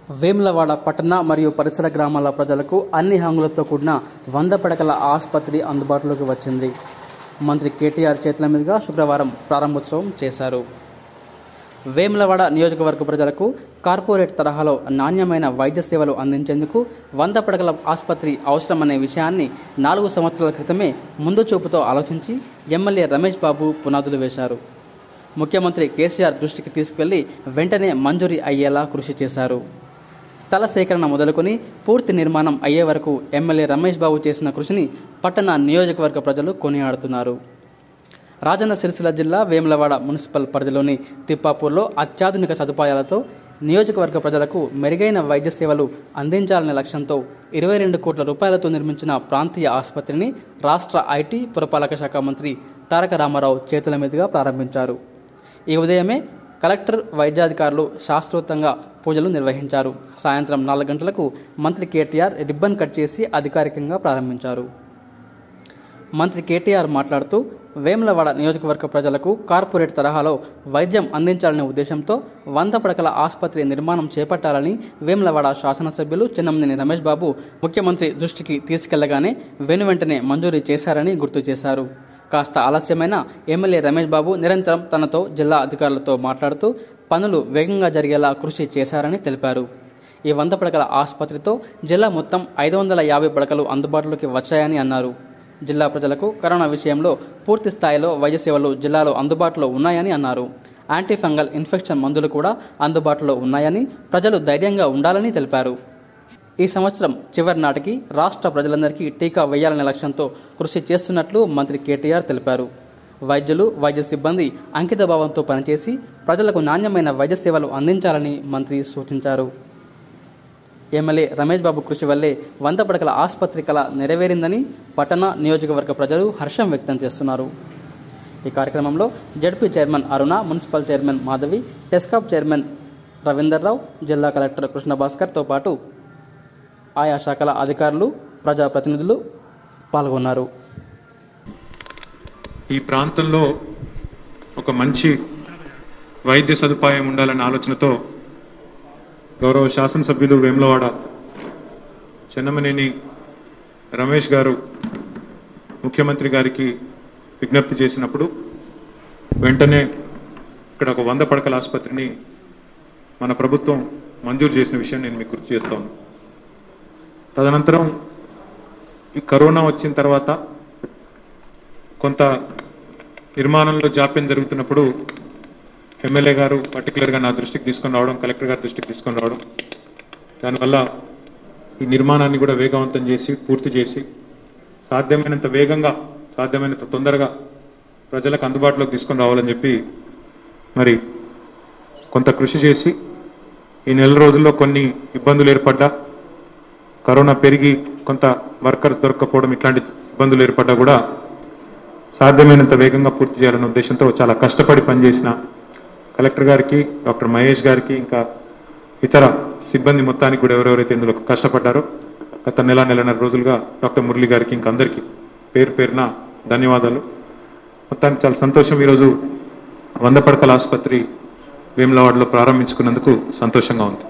వేములవాడ పట్టణ మరియు పరిసర గ్రామాల ప్రజలకు అన్ని హంగులతో కూడిన వంద పడకల ఆసుపత్రి అందుబాటులోకి వచ్చింది మంత్రి కేటీఆర్ చేతుల మీదుగా శుక్రవారం ప్రారంభోత్సవం చేశారు వేములవాడ నియోజకవర్గ ప్రజలకు కార్పొరేట్ తరహాలో నాణ్యమైన వైద్య సేవలు అందించేందుకు వంద పడకల ఆసుపత్రి అవసరమనే విషయాన్ని నాలుగు సంవత్సరాల క్రితమే ముందు చూపుతో ఆలోచించి ఎమ్మెల్యే రమేష్ బాబు పునాదులు వేశారు ముఖ్యమంత్రి కేసీఆర్ దృష్టికి తీసుకెళ్లి వెంటనే మంజూరీ అయ్యేలా కృషి చేశారు స్థల సేకరణ మొదలుకొని పూర్తి నిర్మాణం అయ్యే వరకు ఎమ్మెల్యే రమేష్ బాబు చేసిన కృషిని పట్టణ నియోజకవర్గ ప్రజలు కొనియాడుతున్నారు రాజన్న సిరిసిల్ల జిల్లా వేములవాడ మున్సిపల్ పరిధిలోని తిప్పాపూర్లో అత్యాధునిక సదుపాయాలతో నియోజకవర్గ ప్రజలకు మెరుగైన వైద్య సేవలు అందించాలనే లక్ష్యంతో ఇరవై రెండు కోట్ల రూపాయలతో నిర్మించిన ప్రాంతీయ ఆసుపత్రిని రాష్ట్ర ఐటీ పురపాలక శాఖ మంత్రి తారక రామారావు చేతుల మీదుగా ప్రారంభించారు ఈ ఉదయమే కలెక్టర్ వైద్యాధికారులు శాస్త్రోక్తంగా పూజలు నిర్వహించారు సాయంత్రం నాలుగు గంటలకు మంత్రి కేటీఆర్ రిబ్బన్ కట్ చేసి అధికారికంగా ప్రారంభించారు మంత్రి కేటీఆర్ మాట్లాడుతూ వేములవాడ నియోజకవర్గ ప్రజలకు కార్పొరేట్ తరహాలో వైద్యం అందించాలనే ఉద్దేశంతో వంద పడకల ఆసుపత్రి నిర్మాణం చేపట్టాలని వేములవాడ శాసనసభ్యులు చిన్నమనేని రమేష్ బాబు ముఖ్యమంత్రి దృష్టికి తీసుకెళ్లగానే వెను వెంటనే మంజూరీ చేశారని గుర్తు చేశారు కాస్త ఆలస్యమైన ఎమ్మెల్యే రమేష్ బాబు నిరంతరం తనతో జిల్లా అధికారులతో మాట్లాడుతూ పనులు వేగంగా జరిగేలా కృషి చేశారని తెలిపారు ఈ వంద పడకల ఆసుపత్రితో జిల్లా మొత్తం ఐదు వందల యాభై పడకలు అందుబాటులోకి వచ్చాయని అన్నారు జిల్లా ప్రజలకు కరోనా విషయంలో పూర్తి స్థాయిలో వైద్య సేవలు జిల్లాలో అందుబాటులో ఉన్నాయని అన్నారు యాంటీ ఫంగల్ ఇన్ఫెక్షన్ మందులు కూడా అందుబాటులో ఉన్నాయని ప్రజలు ధైర్యంగా ఉండాలని తెలిపారు ఈ సంవత్సరం చివరి నాటికి రాష్ట్ర ప్రజలందరికీ టీకా వేయాలనే లక్ష్యంతో కృషి చేస్తున్నట్లు మంత్రి కేటీఆర్ తెలిపారు వైద్యులు వైద్య సిబ్బంది అంకిత భావంతో పనిచేసి ప్రజలకు నాణ్యమైన వైద్య సేవలు అందించాలని మంత్రి సూచించారు ఎమ్మెల్యే రమేష్ బాబు కృషి వల్లే వంద పడకల ఆసుపత్రి కళ నెరవేరిందని పట్టణ నియోజకవర్గ ప్రజలు హర్షం వ్యక్తం చేస్తున్నారు ఈ కార్యక్రమంలో ZP chairman Aruna municipal chairman Madhavi TESCAB chairman Ravinder Rao జిల్లా కలెక్టర్ కృష్ణ భాస్కర్తో పాటు ఆయా శాఖల అధికారులు ప్రజాప్రతినిధులు పాల్గొన్నారు ఈ ప్రాంతంలో ఒక మంచి వైద్య సదుపాయం ఉండాలనే ఆలోచనతో గౌరవ శాసనసభ్యులు వేములవాడ చెన్నమనేని రమేష్ గారు ముఖ్యమంత్రి గారికి విజ్ఞప్తి చేసినప్పుడు వెంటనే ఇక్కడ ఒక వంద పడకల ఆసుపత్రిని మన ప్రభుత్వం మంజూరు చేసిన విషయం నేను మీకు గుర్తు చేస్తాను తదనంతరం ఈ కరోనా వచ్చిన తర్వాత కొంత నిర్మాణంలో జాప్యం జరుగుతున్నప్పుడు ఎమ్మెల్యే గారు పర్టికులర్గా నా దృష్టికి తీసుకొని రావడం కలెక్టర్ గారి దృష్టికి తీసుకొని రావడం దానివల్ల ఈ నిర్మాణాన్ని కూడా వేగవంతం చేసి పూర్తి చేసి సాధ్యమైనంత వేగంగా సాధ్యమైనంత తొందరగా ప్రజలకు అందుబాటులోకి తీసుకొని రావాలని చెప్పి మరి కొంత కృషి చేసి ఈ నెల రోజుల్లో కొన్ని ఇబ్బందులు ఏర్పడ్డా కరోనా పెరిగి కొంత వర్కర్స్ దొరకకపోవడం ఇట్లాంటి ఇబ్బందులు ఏర్పడ్డా కూడా సాధ్యమైనంత వేగంగా పూర్తి చేయాలనే ఉద్దేశంతో చాలా కష్టపడి పనిచేసిన కలెక్టర్ గారికి డాక్టర్ మహేష్ గారికి ఇంకా ఇతర సిబ్బంది మొత్తానికి కూడా ఎవరెవరైతే ఇందులో కష్టపడ్డారో గత నెల నెలన్నర రోజులుగా డాక్టర్ మురళి గారికి ఇంకా అందరికీ పేరు పేరున ధన్యవాదాలు మొత్తానికి చాలా సంతోషం ఈరోజు వంద పడకల ఆసుపత్రి వేములవాడలో ప్రారంభించుకున్నందుకు సంతోషంగా ఉంది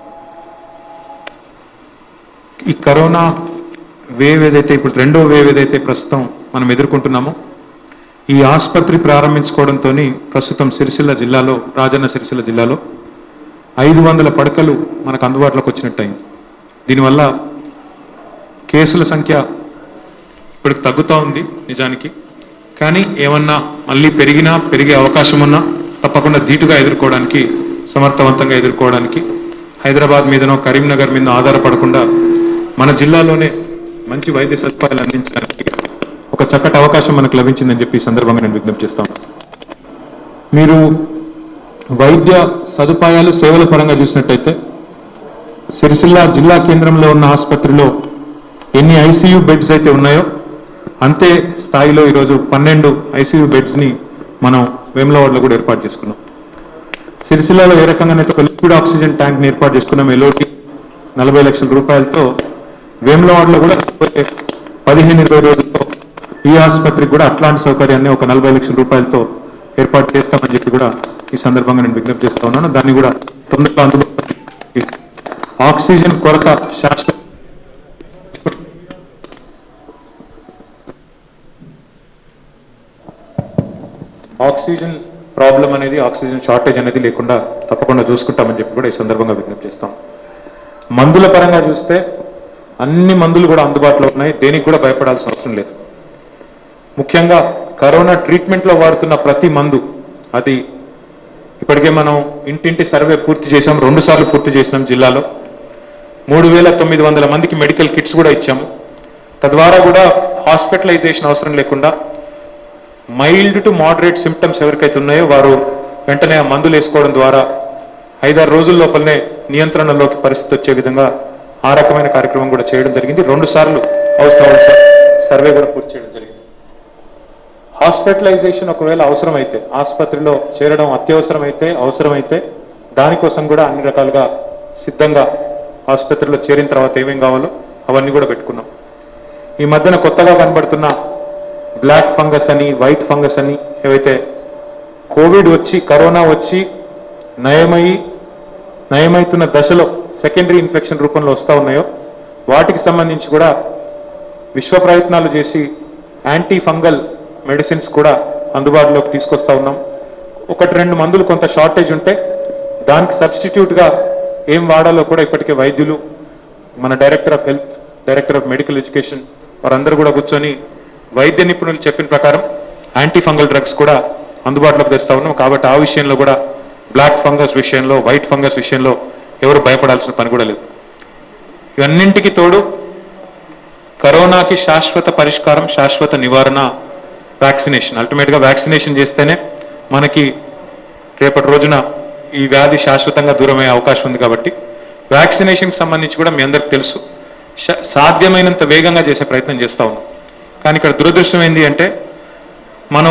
ఈ కరోనా వేవ్ ఏదైతే ఇప్పుడు రెండో వేవ్ ఏదైతే ప్రస్తుతం మనం ఎదుర్కొంటున్నామో ఈ ఆసుపత్రి ప్రారంభించుకోవడంతో ప్రస్తుతం సిరిసిల్ల జిల్లాలో రాజన్న సిరిసిల్ల జిల్లాలో ఐదు వందల పడకలు మనకు అందుబాటులోకి వచ్చినట్టయింది దీనివల్ల కేసుల సంఖ్య ఇప్పటికి తగ్గుతూ ఉంది నిజానికి కానీ ఏమన్నా మళ్ళీ పెరిగినా పెరిగే అవకాశం ఉన్నా తప్పకుండా ధీటుగా ఎదుర్కోవడానికి సమర్థవంతంగా ఎదుర్కోవడానికి హైదరాబాద్ మీదనో కరీంనగర్ మీద ఆధారపడకుండా మన జిల్లాలోనే మంచి వైద్య సదుపాయాలు అందించడానికి ఒక చక్కటి అవకాశం మనకు లభించిందని చెప్పి ఈ సందర్భంగా నేను విజ్ఞప్తి చేస్తాను మీరు వైద్య సదుపాయాలు సేవల పరంగా చూసినట్టయితే సిరిసిల్ల జిల్లా కేంద్రంలో ఉన్న ఆసుపత్రిలో ఎన్ని ఐసీయూ బెడ్స్ అయితే ఉన్నాయో అంతే స్థాయిలో ఈరోజు పన్నెండు ఐసీయూ బెడ్స్ని మనం వేములవాడలో కూడా ఏర్పాటు చేసుకున్నాం సిరిసిల్లలో ఏ రకంగానైతే ఒక లిక్విడ్ ఆక్సిజన్ ట్యాంక్ ఏర్పాటు చేసుకున్నాం ఎల్ఓటి నలభై లక్షల రూపాయలతో వేములవాడలో కూడా రాబోయే పదిహేను ఇరవై రోజుల్లో ఈ ఆసుపత్రికి కూడా అట్లాంటి సౌకర్యాన్ని ఒక నలభై లక్షల రూపాయలతో ఏర్పాటు చేస్తామని చెప్పి కూడా ఈ సందర్భంగా నేను విజ్ఞప్తి చేస్తా ఉన్నాను దాన్ని కూడా తొందరగా అందుబాటులో ఆక్సిజన్ కొరత శాశ్వత ఆక్సిజన్ ప్రాబ్లం అనేది ఆక్సిజన్ షార్టేజ్ అనేది లేకుండా తప్పకుండా చూసుకుంటామని చెప్పి కూడా ఈ సందర్భంగా విజ్ఞప్తి చేస్తాం మందుల పరంగా చూస్తే అన్ని మందులు కూడా అందుబాటులో ఉన్నాయి దేనికి కూడా భయపడాల్సిన అవసరం లేదు ముఖ్యంగా కరోనా ట్రీట్మెంట్లో వాడుతున్న ప్రతి మందు అది ఇప్పటికే మనం ఇంటింటి సర్వే పూర్తి చేశాం రెండు సార్లు పూర్తి చేసినాం జిల్లాలో మూడు వేల తొమ్మిది వందల మందికి మెడికల్ కిట్స్ కూడా ఇచ్చాము తద్వారా కూడా హాస్పిటలైజేషన్ అవసరం లేకుండా మైల్డ్ టు మోడరేట్ సిమ్టమ్స్ ఎవరికైతే ఉన్నాయో వారు వెంటనే ఆ మందులు వేసుకోవడం ద్వారా ఐదారు రోజుల లోపలనే నియంత్రణలోకి పరిస్థితి వచ్చే విధంగా ఆ రకమైన కార్యక్రమం కూడా చేయడం జరిగింది రెండు సార్లు అవసరం సర్వే కూడా పూర్తి చేయడం జరిగింది హాస్పిటలైజేషన్ ఒకవేళ అవసరమైతే ఆసుపత్రిలో చేరడం అత్యవసరమైతే అవసరమైతే దానికోసం కూడా అన్ని రకాలుగా సిద్ధంగా ఆసుపత్రిలో చేరిన తర్వాత ఏమేం కావాలో అవన్నీ కూడా పెట్టుకున్నాం ఈ మధ్యన కొత్తగా కనబడుతున్న బ్లాక్ ఫంగస్ అని వైట్ ఫంగస్ అని ఏవైతే కోవిడ్ వచ్చి కరోనా వచ్చి నయమయ్యి నయమవుతున్న దశలో సెకండరీ ఇన్ఫెక్షన్ రూపంలో వస్తూ ఉన్నాయో వాటికి సంబంధించి కూడా విశ్వ ప్రయత్నాలు చేసి యాంటీ ఫంగల్ మెడిసిన్స్ కూడా అందుబాటులోకి తీసుకొస్తా ఉన్నాం ఒకటి రెండు మందులు కొంత షార్టేజ్ ఉంటే దానికి సబ్స్టిట్యూట్గా ఏం వాడాలో కూడా ఇప్పటికే వైద్యులు మన director of health director of medical education వారందరూ కూడా కూర్చొని వైద్య నిపుణులు చెప్పిన ప్రకారం యాంటీ ఫంగల్ డ్రగ్స్ కూడా అందుబాటులోకి తెస్తా ఉన్నాం కాబట్టి ఆ విషయంలో కూడా బ్లాక్ ఫంగస్ విషయంలో వైట్ ఫంగస్ విషయంలో ఎవరు భయపడాల్సిన పని కూడా లేదు ఇవన్నింటికి తోడు కరోనాకి శాశ్వత పరిష్కారం శాశ్వత నివారణ వ్యాక్సినేషన్ అల్టిమేట్గా వ్యాక్సినేషన్ చేస్తేనే మనకి రేపటి రోజున ఈ వ్యాధి శాశ్వతంగా దూరమయ్యే అవకాశం ఉంది కాబట్టి వ్యాక్సినేషన్కి సంబంధించి కూడా మీ అందరికి తెలుసు శ- సాధ్యమైనంత వేగంగా చేసే ప్రయత్నం చేస్తా ఉన్నాం కానీ ఇక్కడ దురదృష్టం ఏంటి అంటే మనం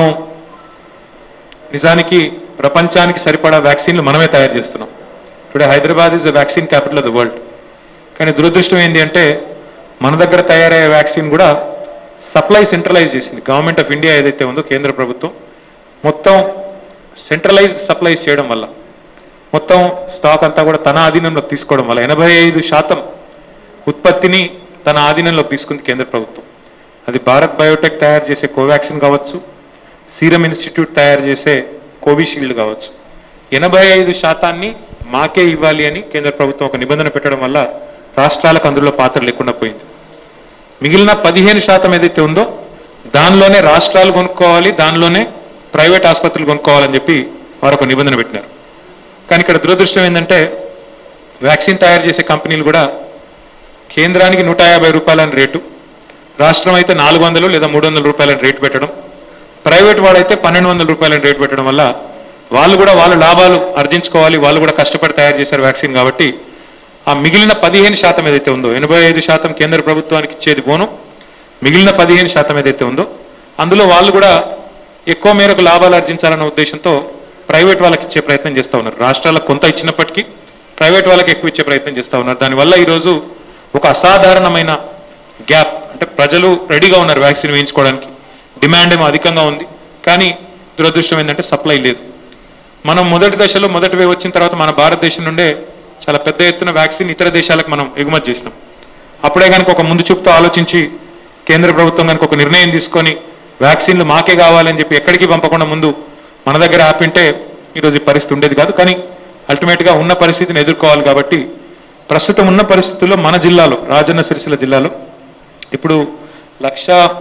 నిజానికి ప్రపంచానికి సరిపడా వ్యాక్సిన్లు మనమే తయారు చేస్తున్నాం today Hyderabad is the vaccine capital of the world కానీ దురదృష్టం ఏంటి అంటే మన దగ్గర తయారయ్యే వ్యాక్సిన్ కూడా సప్లై సెంట్రలైజ్ చేసింది గవర్నమెంట్ ఆఫ్ ఇండియా ఏదైతే ఉందో కేంద్ర ప్రభుత్వం మొత్తం సెంట్రలైజ్ సప్లైజ్ చేయడం వల్ల మొత్తం స్టాక్ అంతా కూడా తన ఆధీనంలోకి తీసుకోవడం వల్ల ఎనభై ఐదు శాతం ఉత్పత్తిని తన ఆధీనంలోకి తీసుకుంది కేంద్ర ప్రభుత్వం అది భారత్ బయోటెక్ తయారు చేసే కోవాక్సిన్ కావచ్చు సీరం ఇన్స్టిట్యూట్ తయారు చేసే కోవిషీల్డ్ కావచ్చు ఎనభై ఐదు శాతాన్ని మాకే ఇవ్వాలి అని కేంద్ర ప్రభుత్వం ఒక నిబంధన పెట్టడం వల్ల రాష్ట్రాలకు అందులో పాత్ర లేకుండా పోయింది మిగిలిన పదిహేను శాతం ఏదైతే ఉందో దానిలోనే రాష్ట్రాలు కొనుక్కోవాలి దానిలోనే ప్రైవేట్ ఆసుపత్రులు కొనుక్కోవాలని చెప్పి వారు ఒక నిబంధన పెట్టినారు కానీ ఇక్కడ దురదృష్టం ఏంటంటే వ్యాక్సిన్ తయారు చేసే కంపెనీలు కూడా కేంద్రానికి నూట యాభై రూపాయలని రేటు రాష్ట్రం అయితే నాలుగు వందలు లేదా మూడు వందల రూపాయలని రేటు పెట్టడం ప్రైవేట్ వాడైతే పన్నెండు వందల రూపాయలని రేటు పెట్టడం వల్ల వాళ్ళు కూడా వాళ్ళ లాభాలు ఆర్జించుకోవాలి వాళ్ళు కూడా కష్టపడి తయారు చేశారు వ్యాక్సిన్ కాబట్టి ఆ మిగిలిన పదిహేను శాతం ఏదైతే ఉందో ఎనభై ఐదు శాతం కేంద్ర ప్రభుత్వానికి ఇచ్చేది పోను మిగిలిన పదిహేను శాతం ఏదైతే ఉందో అందులో వాళ్ళు కూడా ఎక్కువ మేరకు లాభాలు ఆర్జించాలన్న ఉద్దేశంతో ప్రైవేట్ వాళ్ళకి ఇచ్చే ప్రయత్నం చేస్తూ ఉన్నారు రాష్ట్రాలకు కొంత ఇచ్చినప్పటికీ ప్రైవేట్ వాళ్ళకి ఎక్కువ ఇచ్చే ప్రయత్నం చేస్తూ ఉన్నారు దానివల్ల ఈరోజు ఒక అసాధారణమైన గ్యాప్ అంటే ప్రజలు రెడీగా ఉన్నారు వ్యాక్సిన్ వేయించుకోవడానికి డిమాండ్ ఏమో అధికంగా ఉంది కానీ దురదృష్టం ఏంటంటే సప్లై లేదు మనం మొదటి దశలో మొదటి వేవ్ వచ్చిన తర్వాత మన భారతదేశం నుండే చాలా పెద్ద ఎత్తున వ్యాక్సిన్ ఇతర దేశాలకు మనం ఎగుమతి చేసినాం అప్పుడే కనుక ఒక ముందు చూపుతో ఆలోచించి కేంద్ర ప్రభుత్వం కనుక ఒక నిర్ణయం తీసుకొని వ్యాక్సిన్లు మాకే కావాలని చెప్పి ఎక్కడికి పంపకుండా ముందు మన దగ్గర ఆపింటే ఈరోజు ఈ పరిస్థితి ఉండేది కాదు కానీ అల్టిమేట్గా ఉన్న పరిస్థితిని ఎదుర్కోవాలి కాబట్టి ప్రస్తుతం ఉన్న పరిస్థితుల్లో మన జిల్లాలో రాజన్న సిరిసిల్ల జిల్లాలో ఇప్పుడు లక్ష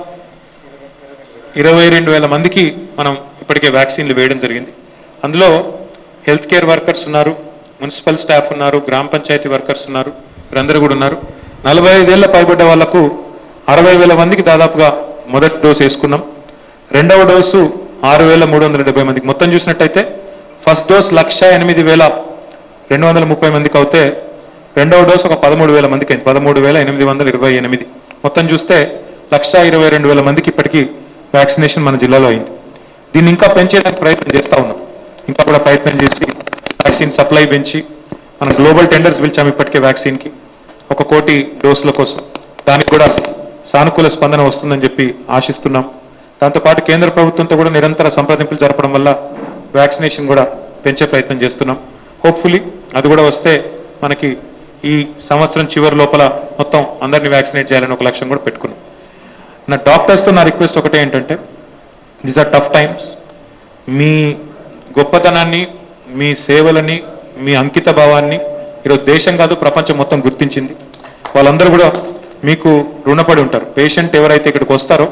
ఇరవై రెండు వేల మందికి మనం ఇప్పటికే వ్యాక్సిన్లు వేయడం జరిగింది అందులో హెల్త్ కేర్ వర్కర్స్ ఉన్నారు మున్సిపల్ స్టాఫ్ ఉన్నారు గ్రామ పంచాయతీ వర్కర్స్ ఉన్నారు వీరందరూ కూడా ఉన్నారు నలభై ఐదేళ్ల పైబడ్డ వాళ్లకు అరవై వేల మందికి దాదాపుగా మొదటి డోసు వేసుకున్నాం రెండవ డోసు ఆరు వేల మూడు వందల డెబ్బై మందికి మొత్తం చూసినట్టయితే ఫస్ట్ డోస్ లక్ష ఎనిమిది వేల రెండు వందల ముప్పై మందికి అవుతే రెండవ డోస్ ఒక పదమూడు వేల మందికి అయింది పదమూడు వేల ఎనిమిది వందల ఇరవై ఎనిమిది మొత్తం చూస్తే లక్ష ఇరవై రెండు వేల మందికి ఇప్పటికీ వ్యాక్సినేషన్ మన జిల్లాలో అయింది దీన్ని ఇంకా పెంచేయడానికి ప్రయత్నం చేస్తా ఉన్నాం ఇంకా కూడా ప్రయత్నం చేసి వ్యాక్సిన్ సప్లై పెంచి మనం గ్లోబల్ టెండర్స్ పిలిచాం ఇప్పటికే వ్యాక్సిన్కి ఒక కోటి డోసుల కోసం దానికి కూడా సానుకూల స్పందన వస్తుందని చెప్పి ఆశిస్తున్నాం దాంతోపాటు కేంద్ర ప్రభుత్వంతో కూడా నిరంతర సంప్రదింపులు జరపడం వల్ల వ్యాక్సినేషన్ కూడా పెంచే ప్రయత్నం చేస్తున్నాం హోప్ఫుల్లీ అది కూడా వస్తే మనకి ఈ సంవత్సరం చివరి లోపల మొత్తం అందరినీ వ్యాక్సినేట్ చేయాలని ఒక లక్ష్యం కూడా పెట్టుకున్నాం నా డాక్టర్స్తో నా రిక్వెస్ట్ ఒకటే ఏంటంటే దీస్ ఆర్ టఫ్ టైమ్స్ మీ గొప్పతనాన్ని మీ సేవలని మీ అంకిత భావాన్ని ఈరోజు దేశం కాదు ప్రపంచం మొత్తం గుర్తించింది వాళ్ళందరూ కూడా మీకు రుణపడి ఉంటారు పేషెంట్ ఎవరైతే ఇక్కడికి వస్తారో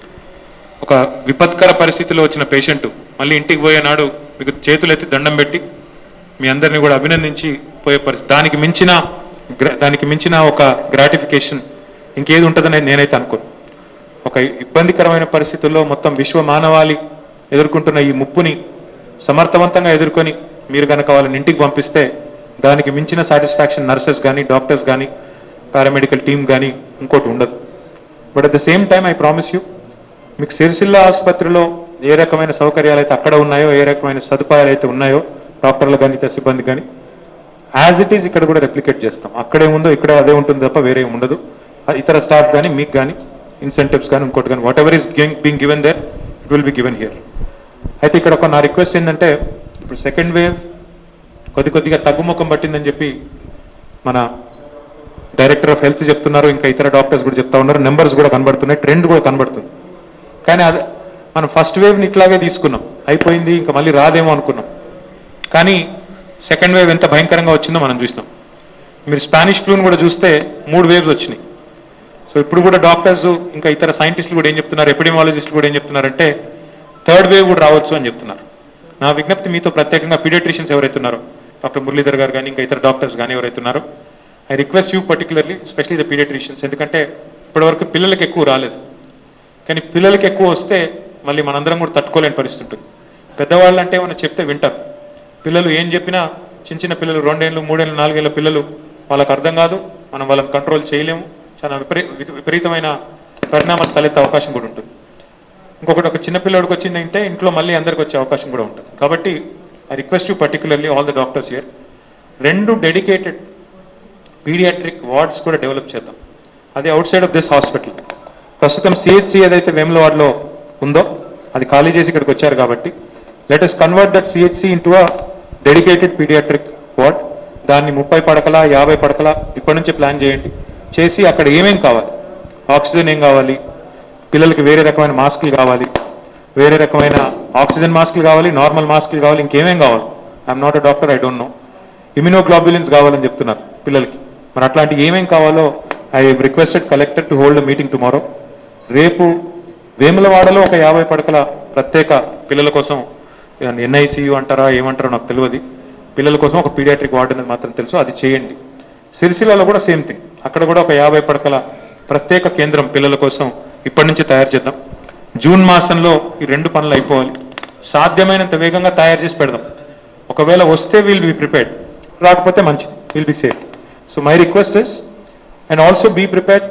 ఒక విపత్కర పరిస్థితిలో వచ్చిన పేషెంట్ మళ్ళీ ఇంటికి పోయే నాడు మీకు చేతులు ఎత్తి దండం పెట్టి మీ అందరిని కూడా అభినందించి పోయే పరిస్థితి దానికి మించిన గ్ర- దానికి మించిన ఒక గ్రాటిఫికేషన్ ఇంకేది ఉంటుందని నేనైతే అనుకోను ఒక ఇబ్బందికరమైన పరిస్థితుల్లో మొత్తం విశ్వ మానవాళి ఎదుర్కొంటున్న ఈ ముప్పుని సమర్థవంతంగా ఎదుర్కొని మీరు కనుక వాళ్ళని ఇంటికి పంపిస్తే దానికి మించిన సాటిస్ఫాక్షన్ నర్సెస్ కానీ డాక్టర్స్ కానీ పారామెడికల్ టీమ్ కానీ ఇంకోటి ఉండదు but at the same time I promise you మీకు సిరిసిల్ల ఆసుపత్రిలో ఏ రకమైన సౌకర్యాలు అయితే అక్కడ ఉన్నాయో ఏ రకమైన సదుపాయాలు అయితే ఉన్నాయో డాక్టర్లు కానీ ఇతర సిబ్బంది కానీ యాజ్ ఇట్ ఈస్ ఇక్కడ కూడా రెప్లికేట్ చేస్తాం అక్కడే ఉందో ఇక్కడ అదే ఉంటుంది తప్ప వేరే ఉండదు ఆ ఇతర స్టాఫ్ కానీ మీకు కానీ ఇన్సెంటివ్స్ కానీ ఇంకోటి కానీ whatever is being given there it will be given here అయితే ఇక్కడ ఒక నా రిక్వెస్ట్ ఏంటంటే ఇప్పుడు సెకండ్ వేవ్ కొద్ది కొద్దిగా తగ్గుముఖం పట్టిందని చెప్పి మన డైరెక్టర్ ఆఫ్ హెల్త్ చెప్తున్నారు ఇంకా ఇతర డాక్టర్స్ కూడా చెప్తా ఉన్నారు నెంబర్స్ కూడా కనబడుతున్నాయి ట్రెండ్ కూడా కనబడుతుంది కానీ అదే మనం ఫస్ట్ వేవ్ని ఇట్లాగే తీసుకున్నాం అయిపోయింది ఇంకా మళ్ళీ రాదేమో అనుకున్నాం కానీ సెకండ్ వేవ్ ఎంత భయంకరంగా వచ్చిందో మనం చూసినాం మీరు స్పానిష్ ఫ్లూని కూడా చూస్తే మూడు వేవ్స్ వచ్చినాయి సో ఇప్పుడు కూడా డాక్టర్స్ ఇంకా ఇతర సైంటిస్టులు కూడా ఏం చెప్తున్నారు ఎపిడెమాలజిస్టులు కూడా ఏం చెప్తున్నారంటే థర్డ్ వేవ్ కూడా రావచ్చు అని చెప్తున్నారు నా విజ్ఞప్తి మీతో ప్రత్యేకంగా పీడియాట్రిషియన్స్ ఎవరైతే ఉన్నారో డాక్టర్ మురళీధర్ గారు కానీ ఇంకా ఇతర డాక్టర్స్ కానీ ఎవరైతే ఉన్నారో I request you particularly specially the paediatricians ఎందుకంటే ఇప్పటివరకు పిల్లలకి ఎక్కువ రాలేదు కానీ పిల్లలకి ఎక్కువ వస్తే మళ్ళీ మనందరం కూడా తట్టుకోలేని పరిస్థితి ఉంటుంది పెద్దవాళ్ళు అంటే ఏమైనా చెప్తే వింటారు పిల్లలు ఏం చెప్పినా చిన్న చిన్న పిల్లలు రెండేళ్ళు మూడేళ్ళు నాలుగేళ్ళ పిల్లలు వాళ్ళకి అర్థం కాదు మనం వాళ్ళని కంట్రోల్ చేయలేము చాలా విపరీ విప- విపరీతమైన పరిణామాలు తలెత్తే అవకాశం కూడా ఉంటుంది ఇంకొకటి ఒక చిన్న పిల్లడికి వచ్చిందంటే ఇంట్లో మళ్ళీ అందరికి వచ్చే అవకాశం కూడా ఉంటుంది కాబట్టి I request you particularly all the doctors here రెండు డెడికేటెడ్ పీడియాట్రిక్ వార్డ్స్ కూడా డెవలప్ చేద్దాం అది outside of this hospital ప్రస్తుతం సిహెచ్సి ఏదైతే వేములవాడలో ఉందో అది ఖాళీ చేసి ఇక్కడికి వచ్చారు కాబట్టి let us convert that CHC into a dedicated paediatric ward దాన్ని ముప్పై పడకల యాభై పడకల ఇప్పటి నుంచే ప్లాన్ చేయండి చేసి అక్కడ ఏమేం కావాలి ఆక్సిజన్ ఏం కావాలి పిల్లలకి వేరే రకమైన మాస్కులు కావాలి వేరే రకమైన ఆక్సిజన్ మాస్కులు కావాలి నార్మల్ మాస్కులు కావాలి ఇంకేమేం కావాలి I'm not a doctor I don't know immunoglobulins కావాలని చెప్తున్నారు పిల్లలకి మరి అట్లాంటి ఏమేం కావాలో I requested collector to hold meeting tomorrow రేపు వేములవాడలో ఒక యాభై పడకల ప్రత్యేక పిల్లల కోసం ఎన్ఐసియు అంటారా ఏమంటారో నాకు తెలియదు పిల్లల కోసం ఒక పీడియాట్రిక్ వార్డ్ అనేది మాత్రం తెలుసు అది చేయండి సిరిసిల్లలో కూడా సేమ్ థింగ్ అక్కడ కూడా ఒక యాభై పడకల ప్రత్యేక కేంద్రం పిల్లల కోసం ఇప్పటి నుంచి తయారు చేద్దాం జూన్ మాసంలో ఈ రెండు పనులు అయిపోవాలి సాధ్యమైనంత వేగంగా తయారు చేసి పెడదాం ఒకవేళ వస్తే విల్ బి ప్రిపేర్డ్ రాకపోతే మంచిది will be safe so my request is and also be prepared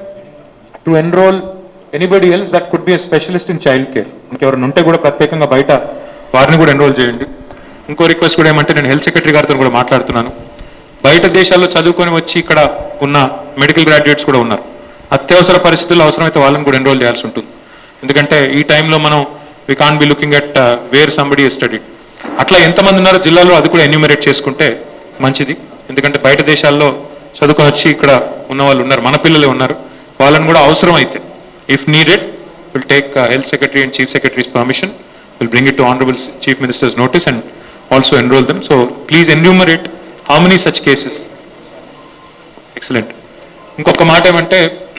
to enrol anybody else that could be specialist in child care ఇంకెవరైనా ఉంటే కూడా ప్రత్యేకంగా బయట వారిని కూడా ఎన్రోల్ చేయండి ఇంకో రిక్వెస్ట్ కూడా ఏమంటే నేను హెల్త్ సెక్రటరీ గారితో కూడా మాట్లాడుతున్నాను బయట దేశాల్లో చదువుకొని వచ్చి ఇక్కడ ఉన్న మెడికల్ గ్రాడ్యుయేట్స్ కూడా ఉన్నారు అత్యవసర పరిస్థితుల్లో అవసరమైతే వాళ్ళని కూడా ఎన్రోల్ చేయాల్సి ఉంటుంది ఎందుకంటే ఈ టైంలో మనం we can be looking at where somebody study అట్లా ఎంతమంది ఉన్నారో జిల్లాలో అది కూడా ఎన్యూమరేట్ చేసుకుంటే మంచిది ఎందుకంటే బయట దేశాల్లో చదువుకొని వచ్చి ఇక్కడ ఉన్న వాళ్ళు ఉన్నారు మన పిల్లలే ఉన్నారు వాళ్ళని కూడా అవసరం అయితే if needed will take health secretary and chief secretary's permission will bring it to honourable chief minister's notice and also enrol them so please enumerate how many such cases excellent ఇంకొక మాట ఏమంటే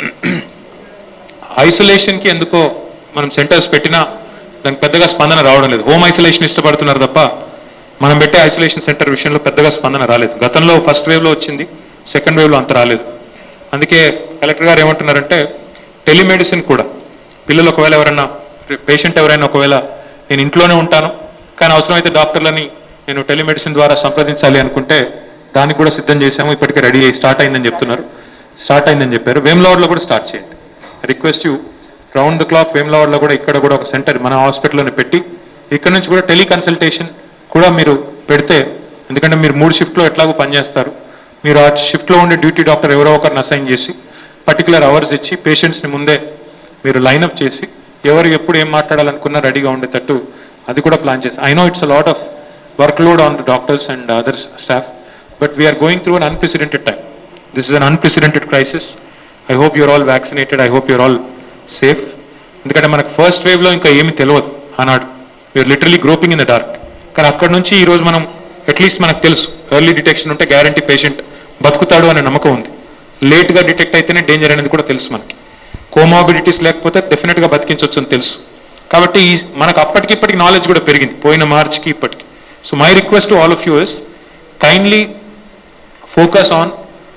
ఐసోలేషన్కి ఎందుకో మనం సెంటర్స్ పెట్టినా దానికి పెద్దగా స్పందన రావడం లేదు హోమ్ ఐసోలేషన్ ఇష్టపడుతున్నారు తప్ప మనం పెట్టే ఐసోలేషన్ సెంటర్ విషయంలో పెద్దగా స్పందన రాలేదు గతంలో ఫస్ట్ వేవ్లో వచ్చింది సెకండ్ వేవ్లో అంత రాలేదు అందుకే కలెక్టర్ గారు ఏమంటున్నారంటే టెలిమెడిసిన్ కూడా పిల్లలు ఒకవేళ ఎవరైనా పేషెంట్ ఎవరైనా ఒకవేళ నేను ఇంట్లోనే ఉంటాను కానీ అవసరమైతే డాక్టర్లని నేను టెలిమెడిసిన్ ద్వారా సంప్రదించాలి అనుకుంటే దానికి కూడా సిద్ధం చేశాము ఇప్పటికే రెడీ అయ్యి స్టార్ట్ అయిందని చెప్తున్నారు స్టార్ట్ అయిందని చెప్పారు వేమ్లవాడలో కూడా స్టార్ట్ చేయండి request you round the clock వేమ్లవాడలో కూడా ఇక్కడ కూడా ఒక సెంటర్ మన హాస్పిటల్లోనే పెట్టి ఇక్కడ నుంచి కూడా టెలి కన్సల్టేషన్ కూడా మీరు పెడితే ఎందుకంటే మీరు మూడు షిఫ్ట్లో ఎట్లాగో పనిచేస్తారు మీరు ఆ షిఫ్ట్లో ఉండే డ్యూటీ డాక్టర్ ఎవరో ఒకరిని అసైన్ చేసి పర్టికులర్ అవర్స్ ఇచ్చి పేషెంట్స్ని ముందే మీరు లైన్అప్ చేసి ఎవరు ఎప్పుడు ఏం మాట్లాడాలనుకున్నా రెడీగా ఉండేటట్టు అది కూడా ప్లాన్ చేసి I know it's a lot of work load on the doctors and other staff but we're going through an unprecedented time this is an unprecedented crisis I hope you're all vaccinated I hope you're all safe ఎందుకంటే మనకు first వేవ్లో ఇంకా ఏమీ తెలియదు ఆనాడు you're literally groping in the dark కానీ అక్కడ నుంచి ఈ రోజు మనం అట్లీస్ట్ మనకు తెలుసు ఎర్లీ డిటెక్షన్ ఉంటే గ్యారంటీ పేషెంట్ బతుకుతాడు అనే నమ్మకం ఉంది లేట్గా డిటెక్ట్ అయితేనే డేంజర్ అనేది కూడా తెలుసు మనకి కోమాబిలిటీస్ లేకపోతే డెఫినెట్గా బతికించవచ్చు అని తెలుసు కాబట్టి ఈ మనకు అప్పటికి ఇప్పటికి నాలెడ్జ్ కూడా పెరిగింది పోయిన మార్చ్కి ఇప్పటికి so my request to all of you is kindly focus on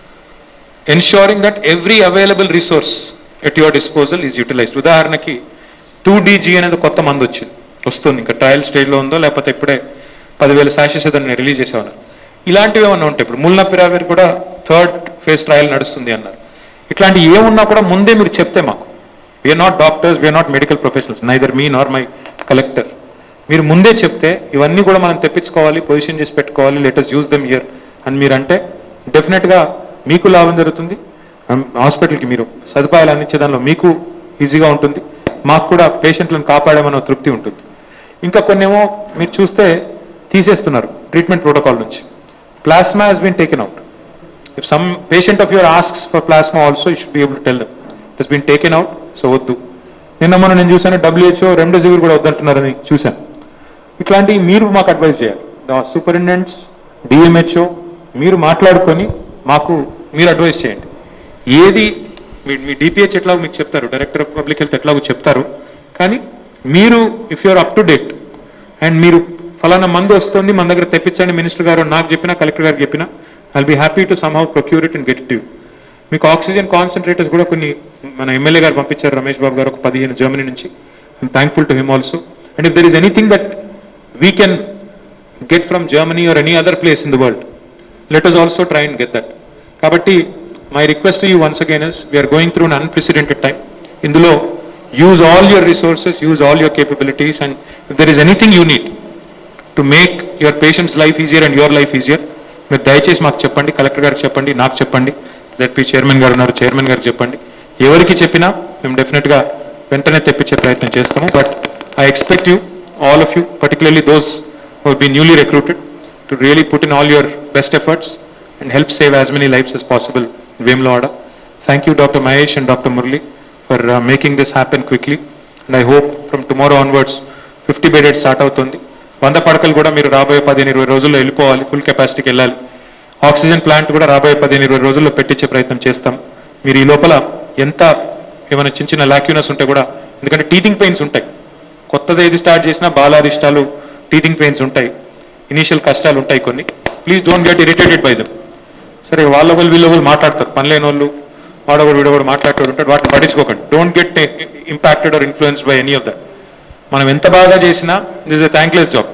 ensuring that every available resource at your disposal is utilised ఉదాహరణకి టూ డీజీ అనేది కొత్త మందు వచ్చింది వస్తుంది ఇంకా ట్రయల్ స్టేజ్లో ఉందో లేకపోతే ఇప్పుడే పదివేల శాషెస్ దాన్ని రిలీజ్ చేసేవారు ఇలాంటివి ఏమన్నా ఉంటాయి ఇప్పుడు ముల్నాపిరావిర్ కూడా థర్డ్ ఫేజ్ ట్రయల్ నడుస్తుంది అన్నారు ఇట్లాంటి ఏమున్నా కూడా ముందే మీరు చెప్తే మాకు we're not doctors we're not medical professionals neither me nor my collector మీరు ముందే చెప్తే ఇవన్నీ కూడా మనం తెప్పించుకోవాలి పొజిషన్ చేసి పెట్టుకోవాలి లెటర్స్ యూజ్ దెమ్ ఇయర్ అని మీరు అంటే డెఫినెట్గా మీకు లాభం జరుగుతుంది హాస్పిటల్కి మీరు సదుపాయాలు అందించే దానిలో మీకు ఈజీగా ఉంటుంది మాకు కూడా పేషెంట్లను కాపాడామన్న తృప్తి ఉంటుంది ఇంకా కొన్నేమో మీరు చూస్తే తీసేస్తున్నారు ట్రీట్మెంట్ ప్రోటోకాల్ నుంచి plasma has been taken out if some patient of yours asks for plasma also you should be able to tell them it has been taken out so వద్దు నిన్న మొన్న నేను చూశాను డబ్ల్యూహెచ్ఓ రెమ్డెసివిర్ కూడా వద్దంటున్నారని చూశాను ఇట్లాంటివి మీరు మాకు అడ్వైస్ చేయాలి ద సూపరింటెండెంట్స్ డిఎంహెచ్ఓ మీరు మాట్లాడుకొని మాకు మీరు అడ్వైస్ చేయండి ఏది మీ మీ డిపిహెచ్ ఎట్లాగో మీకు చెప్తారు డైరెక్టర్ ఆఫ్ పబ్లిక్ హెల్త్ ఎట్లాగో చెప్తారు కానీ మీరు if you're up to date and మీరు ఫలానా మందు వస్తుంది మన దగ్గర తెప్పించండి మినిస్టర్ గారు నాకు చెప్పినా కలెక్టర్ గారికి చెప్పినా I'll be happy to somehow procure it and get it you మీకు ఆక్సిజన్ కాన్సన్ట్రేటర్స్ కూడా కొన్ని మన ఎమ్మెల్యే గారు పంపించారు రమేష్ బాబు గారు ఒక పదిహేను జర్మనీ నుంచి I'm thankful to him also and if there is anything that we can get from Germany or any other place in the world let us also try and get that కాబట్టి my request you once again is we're going through an unprecedented time ఇందులో use all your resources use all your capabilities and if there is anything you need to make your patients life easier and your life easier మీరు దయచేసి మాకు చెప్పండి collector గారికి చెప్పండి నాకు చెప్పండి ZP chairman గారు ఉన్నారు చైర్మన్ గారికి చెప్పండి ఎవరికి చెప్పినా మేము డెఫినెట్గా వెంటనే తెప్పించే ప్రయత్నం చేస్తాము but I expect you all of you particularly those who be newly recruited to really put in all your best efforts and help save as many lifes as possible Vemulawada thank you doctor Mahesh and doctor Murali for making this happen quickly and I hope from tomorrow onwards fifty bedded start అవుతుంది వంద పడకలు కూడా మీరు రాబోయే పదిహేను ఇరవై రోజుల్లో వెళ్ళిపోవాలి ఫుల్ కెపాసిటీకి వెళ్ళాలి ఆక్సిజన్ ప్లాంట్ కూడా రాబోయే పదిహేను ఇరవై రోజుల్లో పెట్టించే ప్రయత్నం చేస్తాం మీరు ఈ లోపల ఎంత ఏమైనా చిన్న చిన్న లాక్యూనస్ ఉంటే కూడా ఎందుకంటే టీథింగ్ పెయిన్స్ ఉంటాయి కొత్తది ఏది స్టార్ట్ చేసినా బాలారిష్టాలు టీథింగ్ పెయిన్స్ ఉంటాయి ఇనీషియల్ కష్టాలు ఉంటాయి కొన్ని please don't get irritated by them సరే వాళ్ళ వాళ్ళు వీళ్ళ వాళ్ళు మాట్లాడతారు పని లేని వాళ్ళు వాడవాడు వీడవాడు మాట్లాడేవాడు ఉంటాడు వాటిని పట్టించుకోకండి don't get impacted or influence by any of that మనం ఎంత బాగా చేసినా దిస్ ఎ థ్యాంక్లెస్ జాబ్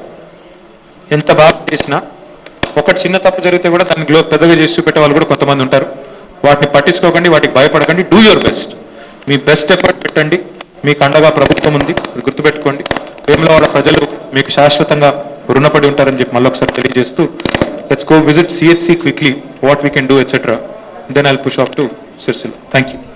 ఎంత బాగా చేసినా ఒకటి చిన్న తప్పు జరిగితే కూడా దాన్ని గ్లో పెద్దగా చేసి చూపెట్టే వాళ్ళు కూడా కొంతమంది ఉంటారు వాటిని పట్టించుకోకండి వాటికి భయపడకండి డూ యువర్ బెస్ట్ మీ బెస్ట్ ఎఫర్ట్ పెట్టండి మీకు అండగా ప్రభుత్వం ఉంది అది గుర్తుపెట్టుకోండి వేములవాడ ప్రజలు మీకు శాశ్వతంగా రుణపడి ఉంటారని చెప్పి మళ్ళీ ఒకసారి తెలియజేస్తూ let's go visit CHC quickly what we can do etcetera then I'll push off to Sircilla thank you